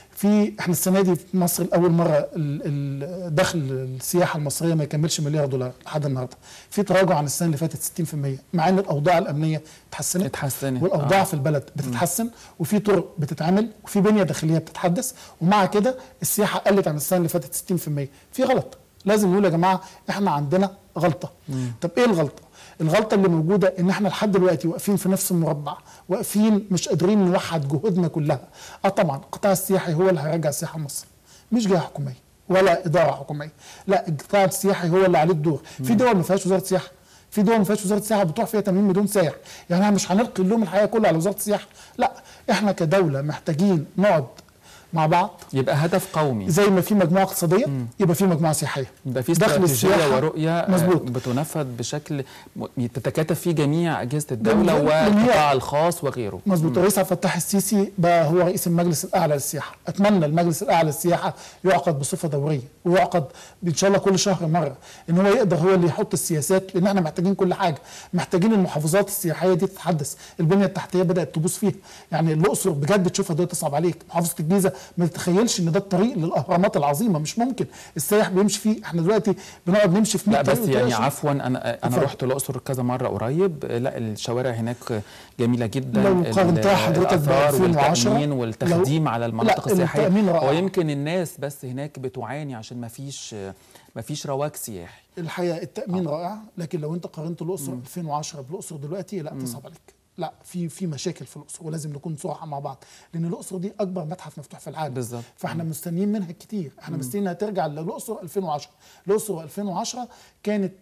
في احنا السنه دي في مصر لاول مره ال- ال- دخل السياحه المصريه ما يكملش مليار دولار لحد النهارده في تراجع عن السنه اللي فاتت 60% مع ان الاوضاع الامنيه اتحسنت اتحسنت. والاوضاع آه. في البلد بتتحسن وفي طرق بتتعمل وفي بنيه داخليه بتتحدث ومع كده السياحه قلت عن السنه اللي فاتت 60% في غلط لازم نقول يا جماعه احنا عندنا غلطه طب ايه الغلطه الغلطه اللي موجوده ان احنا لحد دلوقتي واقفين في نفس المربع واقفين مش قادرين نوحد جهودنا كلها اه طبعا القطاع السياحي هو اللي هيرجع السياحه لمصر مش جهه حكوميه ولا اداره حكوميه لا القطاع السياحي هو اللي عليه الدور في دول ما فيهاش وزاره سياحه في دول ما فيهاش وزاره سياحه بتروح فيها 80 مليون سائح يعني احنا مش هنلقي اللوم الحقيقه كله على وزاره السياحه لا احنا كدوله محتاجين نقعد مع بعض يبقى هدف قومي زي ما في مجموعه اقتصاديه يبقى في مجموعه سياحيه يبقى في دخل استراتيجيه السياحة ورؤيه آه، مظبوط. بتنفذ بشكل م- تتكاتف فيه جميع اجهزه الدوله جميل. جميل. والقطاع الخاص وغيره مظبوط الرئيس عبد الفتاح السيسي بقى هو رئيس المجلس الاعلى للسياحه اتمنى المجلس الاعلى للسياحه يعقد بصفه دوريه ويعقد ان شاء الله كل شهر مره ان هو يقدر هو اللي يحط السياسات لان احنا محتاجين كل حاجه محتاجين المحافظات السياحيه دي تتحدث البنيه التحتيه بدات تبوظ فيها يعني الاقصر بجد تشوفها دلوقتي تصعب عليك محافظه الجيزه ما تتخيلش ان ده الطريق للاهرامات العظيمه مش ممكن السائح بيمشي فيه احنا دلوقتي بنقعد نمشي في 100 لا بس طريق يعني وتلاقي عفوا انا انا اتفضل. رحت الاقصر كذا مره قريب لا الشوارع هناك جميله جدا لو ال- قارنتها حضرتك ب الآثار 2010 والتامين والتخديم لو- على المناطق لا، السياحيه التأمين رائع. ويمكن الناس بس هناك بتعاني عشان ما فيش ما فيش رواج سياحي الحقيقه التامين رائع لكن لو انت قارنت الاقصر 2010 بالاقصر دلوقتي لا تصعب عليك لا في في مشاكل في الاقصر ولازم نكون صراحه مع بعض لان الاقصر دي اكبر متحف مفتوح في العالم بالظبط. فاحنا مستنيين منها كتير احنا مستنيين انها ترجع للاقصر 2010 الاقصر 2010 كانت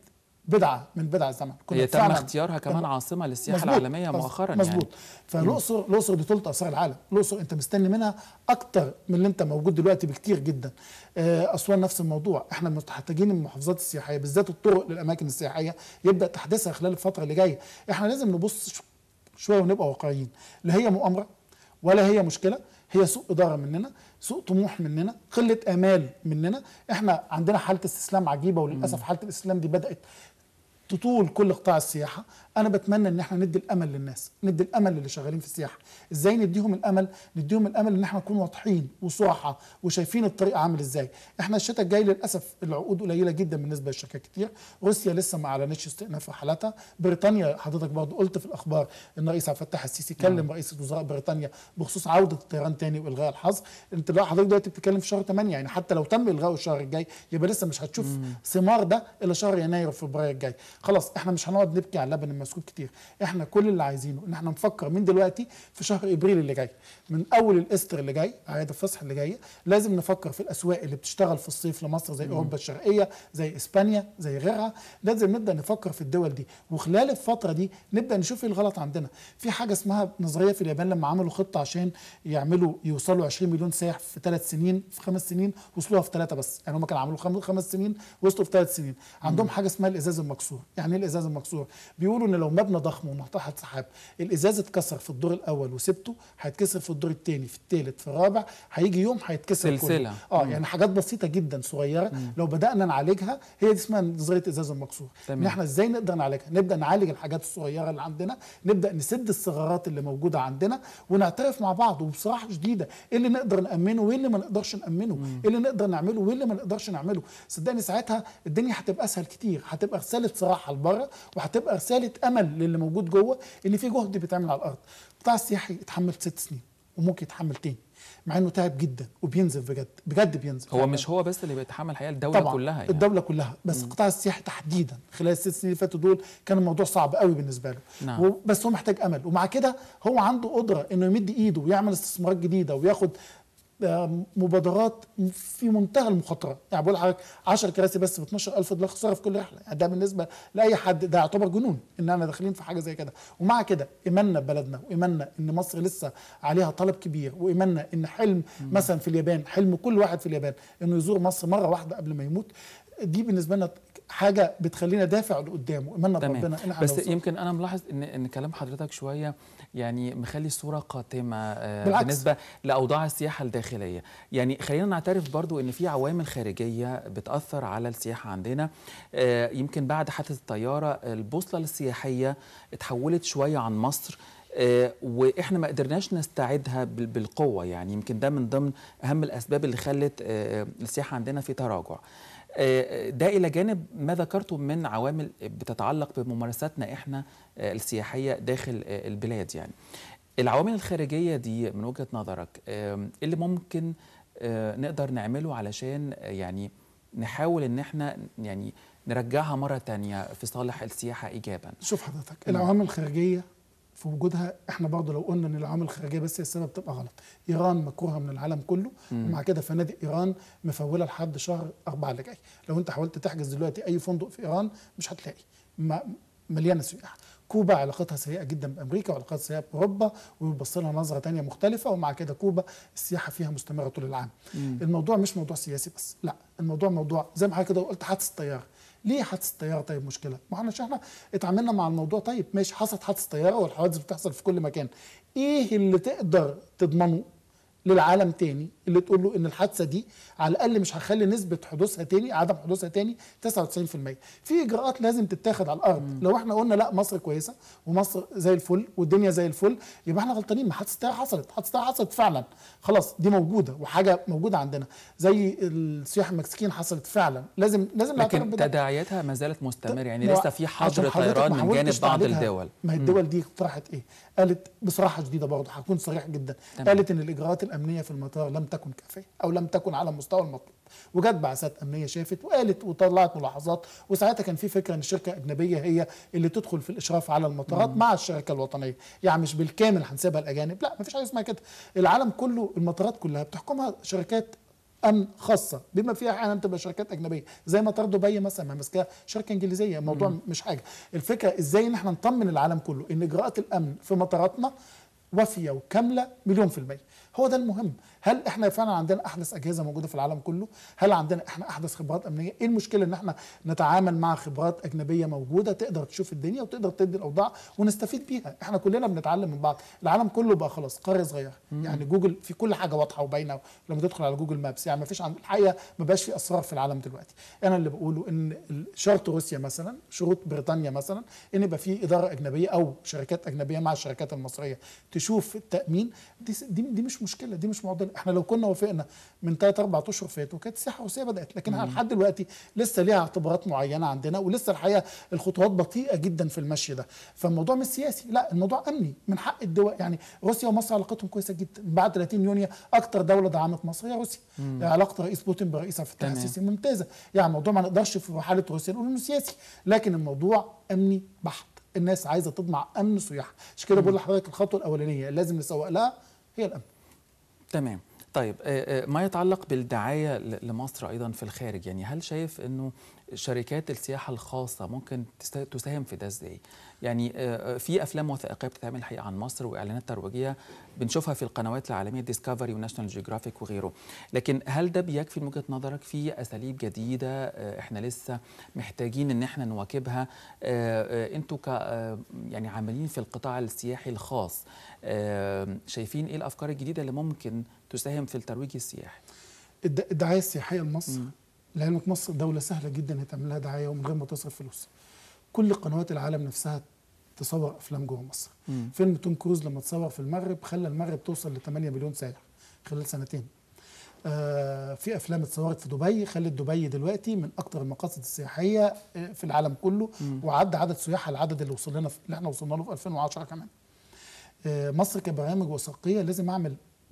بدعه من بدع الزمن هي تم فعلاً- اختيارها كمان تم- عاصمه للسياحه مظبوط، العالميه مظ- مؤخرا مظبوط يعني فالاقصر الاقصر دي ثلث اثار العالم الاقصر انت مستني منها اكتر من اللي انت موجود دلوقتي بكتير جدا آه، اسوان نفس الموضوع احنا محتاجين المحافظات السياحيه بالذات الطرق للاماكن السياحيه يبدا تحديثها خلال الفتره اللي جايه احنا لازم نبص ش- شويه ونبقى واقعيين لا هي مؤامره ولا هي مشكله هي سوء اداره مننا سوء طموح مننا قله امال مننا احنا عندنا حاله استسلام عجيبه وللاسف حاله الاستسلام دي بدات تطول كل قطاع السياحه انا بتمنى ان احنا ندي الامل للناس ندي الامل للي شغالين في السياحه ازاي نديهم الامل نديهم الامل ان احنا نكون واضحين وصراحه وشايفين الطريق عامل ازاي احنا الشتاء الجاي للاسف العقود قليله جدا بالنسبه للشركات كتير روسيا لسه ما اعلنتش استئناف رحلاتها بريطانيا حضرتك برضه قلت في الاخبار ان الرئيس عبد الفتاح السيسي كلم رئيس وزراء بريطانيا بخصوص عوده الطيران تاني والغاء الحظر انت لا حضرتك دلوقتي بتتكلم في شهر 8 يعني حتى لو تم الغاء الشهر الجاي يبقى لسه مش هتشوف ثمار ده الا شهر يناير وفبراير الجاي خلاص احنا مش هنقعد نبكي على اللبن المسكوب كتير احنا كل اللي عايزينه ان احنا نفكر من دلوقتي في شهر ابريل اللي جاي من اول الاستر اللي جاي اعياد الفصح اللي جايه لازم نفكر في الاسواق اللي بتشتغل في الصيف لمصر زي اوروبا الشرقيه زي اسبانيا زي غيرها لازم نبدا نفكر في الدول دي وخلال الفتره دي نبدا نشوف ايه الغلط عندنا في حاجه اسمها نظريه في اليابان لما عملوا خطه عشان يعملوا يوصلوا 20 مليون سائح في ثلاث سنين في خمس سنين وصلوها في ثلاثه بس يعني هم كانوا عملوا خم- خمس سنين وصلوا في ثلاث سنين عندهم حاجه اسمها الازاز المكسور يعني ايه الازاز المكسور بيقولوا ان لو مبنى ضخم وناطحه سحاب الازاز اتكسر في الدور الاول وسبته هيتكسر في الدور الثاني في الثالث في الرابع هيجي يوم هيتكسر كله. سلسلة. اه يعني حاجات بسيطه جدا صغيره لو بدانا نعالجها هي دي اسمها نظريه الازاز المكسور تمام. ان احنا ازاي نقدر نعالجها نبدا نعالج الحاجات الصغيره اللي عندنا نبدا نسد الثغرات اللي موجوده عندنا ونعترف مع بعض وبصراحه شديده ايه اللي نقدر نامنه وايه اللي ما نقدرش نامنه ايه اللي نقدر نعمله وايه اللي ما نقدرش نعمله صدقني ساعتها الدنيا هتبقى اسهل كتير هتبقى رساله صراحه لبره وهتبقى رساله امل للي موجود جوه ان في جهد بيتعمل على الارض القطاع السياحي اتحمل ست سنين وممكن يتحمل تاني مع انه تعب جدا وبينزل بجد بجد بينزل هو فعلاً. مش هو بس اللي بيتحمل الحقيقه الدوله طبعا كلها يعني. الدوله كلها بس القطاع السياحي تحديدا خلال الست سنين اللي فاتوا دول كان الموضوع صعب قوي بالنسبه له نعم. و- بس هو محتاج امل ومع كده هو عنده قدره انه يمد ايده ويعمل استثمارات جديده وياخد آه، مبادرات في منتهى المخاطره يعني بقول لحضرتك 10 كراسي بس ب 12000 دولار خساره في كل رحله يعني ده بالنسبه لاي حد ده يعتبر جنون ان انا داخلين في حاجه زي كده ومع كده ايماننا ببلدنا وايماننا ان مصر لسه عليها طلب كبير وايماننا ان حلم مثلا في اليابان حلم كل واحد في اليابان انه يزور مصر مره واحده قبل ما يموت دي بالنسبه لنا حاجه بتخلينا دافع لقدام وايماننا تمام بربنا ان احنا بس نوصل. يمكن انا ملاحظ ان ان كلام حضرتك شويه يعني مخلي الصوره قاتمه آه، بالعكس. بالنسبه لاوضاع السياحه الداخليه يعني خلينا نعترف برضو ان في عوامل خارجيه بتاثر على السياحه عندنا آه، يمكن بعد حادثه الطياره البوصله السياحيه اتحولت شويه عن مصر آه، واحنا ما قدرناش نستعيدها بال- بالقوه يعني يمكن ده من ضمن اهم الاسباب اللي خلت آه، السياحه عندنا في تراجع آه، ده الى جانب ما ذكرته من عوامل بتتعلق بممارساتنا احنا آه، السياحيه داخل آه، البلاد يعني العوامل الخارجيه دي من وجهه نظرك آم، ايه اللي ممكن آه، نقدر نعمله علشان آه، يعني نحاول ان احنا يعني نرجعها مره تانية في صالح السياحه ايجابا شوف حضرتك العوامل الخارجيه في وجودها احنا برضه لو قلنا ان العوامل الخارجيه بس هي السبب تبقى غلط ايران مكروهه من العالم كله ومع كده فنادق ايران مفوله لحد شهر أربعة اللي جاي لو انت حاولت تحجز دلوقتي اي فندق في ايران مش هتلاقي ما- مليانه سياح كوبا علاقتها سيئه جدا بامريكا وعلاقتها سيئه باوروبا وبيبص لها نظره تانية مختلفه ومع كده كوبا السياحه فيها مستمره طول العام الموضوع مش موضوع سياسي بس لا الموضوع موضوع زي ما حضرتك كده قلت حادث طياره ليه حادث طياره طيب مشكله ما احنا عشان احنا اتعاملنا مع الموضوع طيب ماشي حصلت حادث طياره والحوادث بتحصل في كل مكان ايه اللي تقدر تضمنه للعالم تاني اللي تقول له ان الحادثه دي على الاقل مش هخلي نسبه حدوثها تاني عدم حدوثها تاني 99% في اجراءات لازم تتاخد على الارض لو احنا قلنا لا مصر كويسه ومصر زي الفل والدنيا زي الفل يبقى احنا غلطانين ما حادثه طياره حصلت حادثه طياره حصلت فعلا خلاص دي موجوده وحاجه موجوده عندنا زي السياح المكسيكيين حصلت فعلا لازم لازم نعترف لكن بده. تداعياتها ما زالت مستمره يعني ما- لسه في عشان حظر حضرتك طيران ما من جانب حاولتش بعض تعالجها. الدول ما هي الدول دي اقترحت ايه؟ قالت بصراحه شديده برضه هكون صريح جدا تمام. قالت ان الاجراءات الامنيه في المطار لم تكن كافيه او لم تكن على المستوى المطلوب وجت بعثات امنيه شافت وقالت وطلعت ملاحظات وساعتها كان في فكره ان شركه اجنبيه هي اللي تدخل في الاشراف على المطارات مع الشركه الوطنيه يعني مش بالكامل هنسيبها الاجانب لا مفيش حاجه اسمها كده العالم كله المطارات كلها بتحكمها شركات امن خاصه بما فيها احيانا تبقى شركات اجنبيه زي ما طار دبي مثلا ما ماسكاها شركه انجليزيه الموضوع مش حاجه الفكره ازاي ان احنا نطمن العالم كله ان اجراءات الامن في مطاراتنا وافيه وكامله مليون في الميه هو ده المهم هل احنا فعلا عندنا احدث اجهزه موجوده في العالم كله هل عندنا احنا احدث خبرات امنيه ايه المشكله ان احنا نتعامل مع خبرات اجنبيه موجوده تقدر تشوف الدنيا وتقدر تدي الاوضاع ونستفيد بيها احنا كلنا بنتعلم من بعض العالم كله بقى خلاص قريه صغيره يعني جوجل في كل حاجه واضحه وباينه لما تدخل على جوجل مابس يعني ما فيش عند الحقيقه ما بقاش في اسرار في العالم دلوقتي انا اللي بقوله ان شرط روسيا مثلا شروط بريطانيا مثلا ان يبقى في اداره اجنبيه او شركات اجنبيه مع الشركات المصريه تشوف التامين دي دي, دي مش مشكله دي مش معضله احنا لو كنا وافقنا من 3 4 اشهر فاتوا كانت السياحه الروسيه بدات لكن لحد دلوقتي لسه ليها اعتبارات معينه عندنا ولسه الحقيقه الخطوات بطيئه جدا في المشي ده فالموضوع مش سياسي لا الموضوع امني من حق الدول يعني روسيا ومصر علاقتهم كويسه جدا بعد 30 يونيو اكتر دوله دعمت مصر هي روسيا علاقه رئيس بوتين برئيس عبد الفتاح تمام. السيسي ممتازه يعني الموضوع ما نقدرش في حاله روسيا نقول انه سياسي لكن الموضوع امني بحت الناس عايزه تضمع امن سياحها عشان كده بقول لحضرتك الخطوه الاولانيه اللي لازم نسوق لها هي الامن تمام طيب آه، آه، ما يتعلق بالدعايه ل- لمصر ايضا في الخارج يعني هل شايف انه شركات السياحه الخاصه ممكن تست- تساهم في ده ازاي؟ يعني آه، آه، في افلام وثائقيه بتتعمل الحقيقه عن مصر واعلانات ترويجيه بنشوفها في القنوات العالميه ديسكفري وناشونال جيوغرافيك وغيره، لكن هل ده بيكفي من وجهه نظرك في اساليب جديده آه، احنا لسه محتاجين ان احنا نواكبها آه، آه، انتوا ك آه، يعني عاملين في القطاع السياحي الخاص آه، شايفين ايه الافكار الجديده اللي ممكن تساهم في الترويج السياحي؟ الد- الدعايه السياحيه لمصر لعلمك مصر دوله سهله جدا تعمل لها دعايه ومن غير ما تصرف فلوس كل قنوات العالم نفسها تصور افلام جوه مصر مم. فيلم توم كروز لما تصور في المغرب خلى المغرب توصل ل 8 مليون سائح خلال سنتين آه في افلام اتصورت في دبي خلت دبي دلوقتي من اكتر المقاصد السياحيه آه، في العالم كله وعدى عدد سياح العدد اللي وصل لنا في اللي احنا وصلنا له في 2010 كمان آه، مصر كبرامج وثائقيه لازم اعمل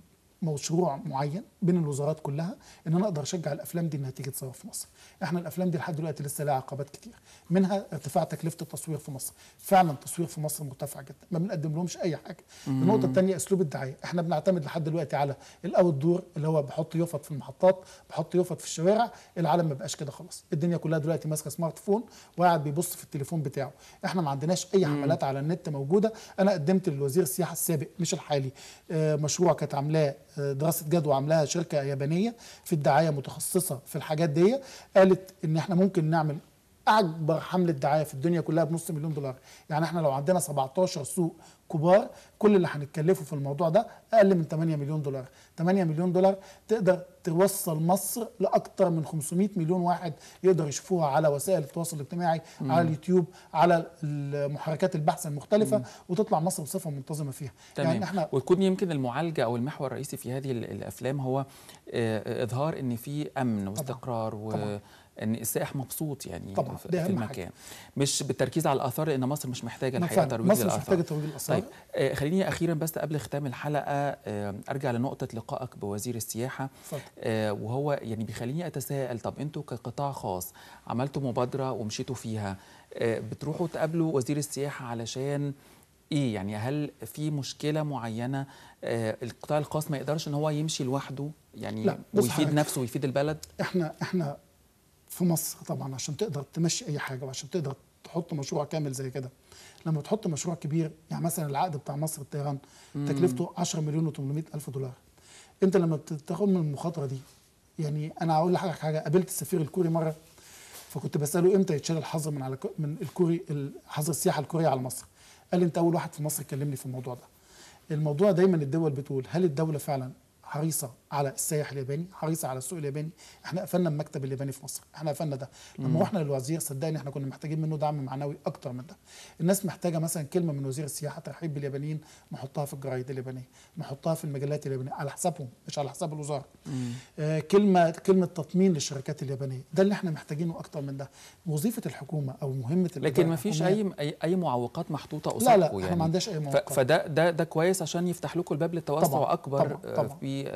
مشروع معين بين الوزارات كلها ان انا اقدر اشجع الافلام دي انها تيجي تصور في مصر. احنا الافلام دي لحد دلوقتي لسه لها عقبات كتير منها ارتفاع تكلفه التصوير في مصر. فعلا التصوير في مصر مرتفع جدا ما بنقدم لهمش اي حاجه. النقطه الثانيه اسلوب الدعايه، احنا بنعتمد لحد دلوقتي على الاوت دور اللي هو بحط يفط في المحطات، بحط يفط في الشوارع، العالم ما بقاش كده خلاص. الدنيا كلها دلوقتي ماسكه سمارت فون وقاعد بيبص في التليفون بتاعه. احنا ما عندناش اي حملات على النت موجوده، انا قدمت للوزير السياحه السابق مش الحالي آه، مشروع كانت عاملاه آه، دراسه جدوى عاملاها شركه يابانيه في الدعايه متخصصه في الحاجات دي قالت ان احنا ممكن نعمل اكبر حمله دعايه في الدنيا كلها بنص مليون دولار يعني احنا لو عندنا 17 سوق كبار كل اللي هنتكلفه في الموضوع ده اقل من 8 مليون دولار 8 مليون دولار تقدر توصل مصر لاكثر من 500 مليون واحد يقدر يشوفوها على وسائل التواصل الاجتماعي على اليوتيوب على محركات البحث المختلفه وتطلع مصر بصفه منتظمه فيها تمام يعني احنا وتكون يمكن المعالجه او المحور الرئيسي في هذه ال- الافلام هو آه، اظهار ان في امن واستقرار طبعاً. وان السائح مبسوط يعني طبعاً، في دي في أهم المكان مش بالتركيز على الاثار لان مصر مش محتاجه ما الحقيقه فعلا ترويج مصر مش للاثار محتاجه ترويج الاثار طيب آه، خليني اخيرا بس قبل ختام الحلقه آه، ارجع لنقطه لقائك بوزير السياحه اتفضل. آه، وهو يعني بيخليني اتساءل طب انتوا كقطاع خاص عملتوا مبادره ومشيتوا فيها آه، بتروحوا تقابلوا وزير السياحه علشان ايه يعني هل في مشكله معينه آه، القطاع الخاص ما يقدرش ان هو يمشي لوحده يعني لا، بص ويفيد حضرتك. نفسه ويفيد البلد احنا احنا في مصر طبعا عشان تقدر تمشي اي حاجه وعشان تقدر تحط مشروع كامل زي كده لما تحط مشروع كبير يعني مثلا العقد بتاع مصر الطيران تكلفته 10 مليون و800 الف دولار انت لما بتاخد من المخاطره دي يعني انا هقول لحضرتك حاجه قابلت السفير الكوري مره فكنت بساله امتى يتشال الحظر من على من الكوري حظر السياحه الكوريه على مصر قال لي انت اول واحد في مصر كلمني في الموضوع ده الموضوع دايما الدول بتقول هل الدوله فعلا حريصه على السائح الياباني حريصه على السوق الياباني احنا قفلنا المكتب الياباني في مصر احنا قفلنا ده لما رحنا للوزير صدقني احنا كنا محتاجين منه دعم معنوي اكتر من ده الناس محتاجه مثلا كلمه من وزير السياحه ترحيب باليابانيين نحطها في الجرايد اليابانيه نحطها في المجلات اليابانيه على حسابهم مش على حساب الوزاره آه كلمه كلمه تطمين للشركات اليابانيه ده اللي احنا محتاجينه اكتر من ده وظيفه الحكومه او مهمه لكن الإدارة ما فيش الحكومية- اي اي اي معوقات محطوطه لا قصادكم لا احنا يعني ما عندناش اي ف- معوقات فده ده ده كويس عشان يفتح لكم الباب للتوسع طبعاً، اكبر طبعاً، آه، طبعاً. في آه،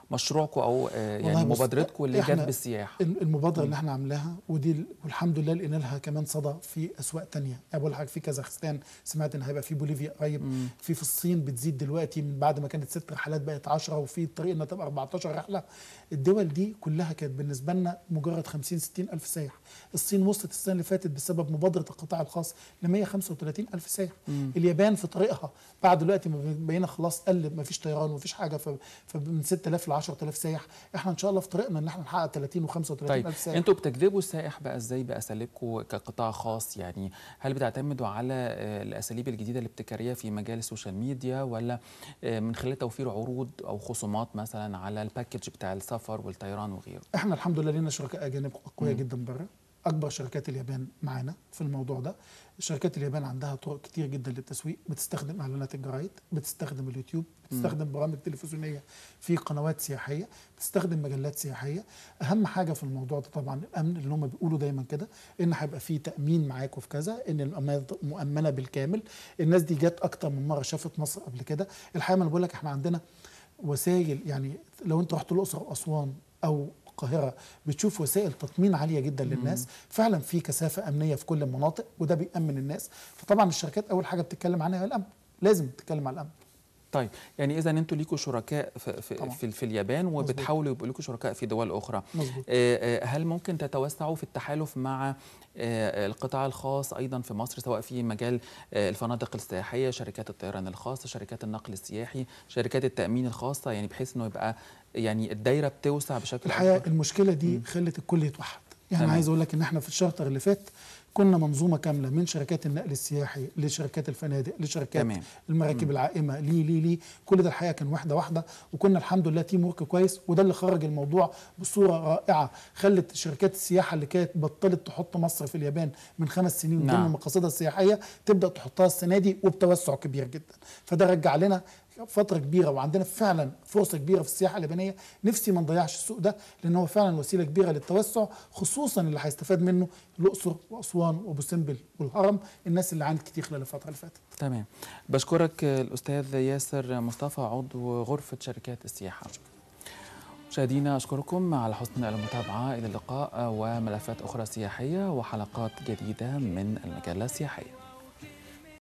مشروعكم او آه، والله يعني بص، مبادرتكم اللي إحنا جت بالسياحه المبادره اللي احنا عاملاها ودي ال- والحمد لله لقينا لها كمان صدى في اسواق تانية يعني بقول لحضرتك في كازاخستان سمعت ان هيبقى في بوليفيا قريب في في الصين بتزيد دلوقتي من بعد ما كانت ست رحلات بقت 10 وفي طريق انها تبقى 14 رحله الدول دي كلها كانت بالنسبه لنا مجرد 50 60 الف سائح الصين وصلت السنه اللي فاتت بسبب مبادره القطاع الخاص ل 135 الف سائح اليابان في طريقها بعد دلوقتي ما بقينا خلاص قل ما فيش طيران وما فيش حاجه ف- فمن 6000 ل 10000 سائح احنا ان شاء الله في طريقنا ان احنا نحقق 30 و35 طيب الف سائح انتوا بتجذبوا السائح بقى ازاي باساليبكم كقطاع خاص يعني هل بتعتمدوا على آه، الاساليب الجديده الابتكاريه في مجال السوشيال ميديا ولا آه، من خلال توفير عروض او خصومات مثلا على الباكج بتاع السفر والطيران وغيره احنا الحمد لله لنا شركاء اجانب قويه جدا بره اكبر شركات اليابان معانا في الموضوع ده شركات اليابان عندها طرق كتير جدا للتسويق بتستخدم اعلانات الجرايد بتستخدم اليوتيوب بتستخدم برامج تلفزيونيه في قنوات سياحيه بتستخدم مجلات سياحيه اهم حاجه في الموضوع ده طبعا الامن اللي هم بيقولوا دايما كده ان هيبقى في تامين معاكم في كذا ان الامانه مؤمنه بالكامل الناس دي جت اكتر من مره شافت مصر قبل كده الحقيقه ما انا بقول لك احنا عندنا وسائل يعني لو انت رحت الاقصر واسوان او القاهره بتشوف وسائل تطمين عاليه جدا للناس فعلا في كثافه امنيه في كل المناطق وده بيامن الناس فطبعا الشركات اول حاجه بتتكلم عنها هي الامن لازم تتكلم على الامن طيب يعني اذا انتوا ليكوا شركاء في في, طبعاً. في, في اليابان وبتحاولوا يبقوا لكم شركاء في دول اخرى مظبوط آه، آه، هل ممكن تتوسعوا في التحالف مع آه، القطاع الخاص ايضا في مصر سواء في مجال آه، الفنادق السياحيه شركات الطيران الخاصه شركات النقل السياحي شركات التامين الخاصه يعني بحيث انه يبقى يعني الدايره بتوسع بشكل الحقيقه اكبر المشكله دي خلت الكل يتوحد يعني تمام. انا عايز اقول لك ان احنا في الشارتر اللي فات كنا منظومه كامله من شركات النقل السياحي لشركات الفنادق لشركات تمام. المراكب العائمه لي لي لي كل ده الحقيقه كان واحده واحده وكنا الحمد لله تيم ورك كويس وده اللي خرج الموضوع بصوره رائعه خلت شركات السياحه اللي كانت بطلت تحط مصر في اليابان من خمس سنين ضمن نعم. مقاصدها السياحيه تبدا تحطها السنه دي وبتوسع كبير جدا فده رجع لنا فتره كبيره وعندنا فعلا فرصه كبيره في السياحه اليابانيه نفسي ما نضيعش السوق ده لان هو فعلا وسيله كبيره للتوسع خصوصا اللي هيستفاد منه الاقصر واسوان وابو سمبل والهرم الناس اللي عانت كتير خلال الفتره اللي فاتت تمام بشكرك آه، الاستاذ ياسر مصطفى عضو غرفه شركات السياحه مشاهدينا اشكركم على حسن المتابعه الى اللقاء وملفات اخرى سياحيه وحلقات جديده من المجله السياحيه